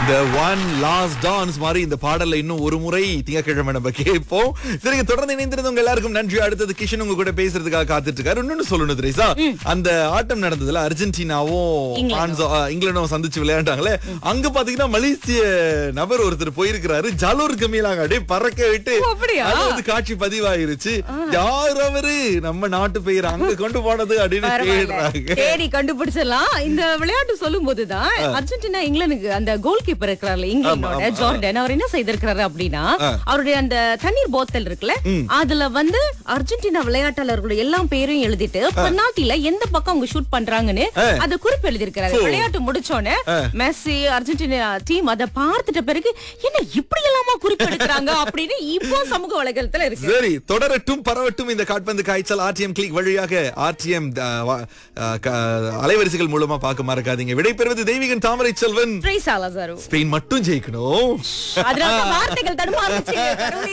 இந்த one last dance மாதிரி இந்த பாடல்ல இன்னும் ஒரு முறை திங்கக்கிழமை நம்ம கேட்போம் சரிங்க தொடர்ந்து இணைந்திருந்தவங்க எல்லாருக்கும் நன்றி அடுத்தது கிஷன் உங்க கூட பேசுறதுக்காக காத்துட்டு இருக்காரு இன்னொன்னு சொல்லணும் திரேசா அந்த ஆட்டம் நடந்ததுல அர்ஜென்டினாவும் பிரான்ஸும், ஆ, இங்கிலாந்தும் சந்திச்சு விளையாண்டாங்களே அங்க பாத்தீங்கன்னா மலேசிய நபர் ஒருத்தர் போயிருக்கிறாரு ஜலூர் கமிலாங்க அப்படியே பறக்க விட்டு ஓ, அப்படியா? அது வந்து காட்சி பதிவாயிருச்சு யார் அவரு நம்ம நாட்டு பெயர் அங்க கொண்டு போனது அப்படின்னு பரவாயில்ல. தேடுறாங்க தேடி கண்டுபிடிச்சிடலாம் இந்த விளையாட்டு சொல்லும் போதுதான் அர்ஜென்டினா இங்கிலாந்துக்கு அந்த கோல் கீப்பர் இருக்கிறார்ல இங்கிலாந்தோட ஜார்டன் அவர் என்ன செய்திருக்கிறாரு அப்படின்னா அவருடைய அந்த தண்ணீர் போத்தல் இருக்குல்ல அதுல வந்து அர்ஜென்டினா விளையாட்டாளர்களுடைய எல்லா பேரையும் எழுதிட்டு பெனால்டில எந்த பக்கம் அவங்க ஷூட் பண்றாங்கன்னு அத குறிப்பு எழுதியிருக்கிறாரு விளையாட்டு முடிச்சோடனே மெஸ்ஸி அர்ஜென்டினா டீம் அதை பார்த்துட்ட பிறகு என்ன இப்படி எல்லாமா குறிப்பு எடுக்கிறாங்க அப்படின்னு இப்போ சமூக வலைதளத்துல இருக்கு சரி தொடரட்டும் பரவட்டும் இந்த காட்பந்து காய்ச்சல் ஆர்டிஎம் கிளிக் வழியாக ஆர்டிஎம் அலைவரிசைகள் மூலமா பார்க்க மறக்காதீங்க விடைபெறுவது தெய்வீகன் தாமரை செல்வன் ட்ரேஸ் ஆலசாரு ஸ்பெயின் மட்டும் ஜெயிக்கணும் அதனால தான் வார்த்தைகள் தடுமாறுச்சு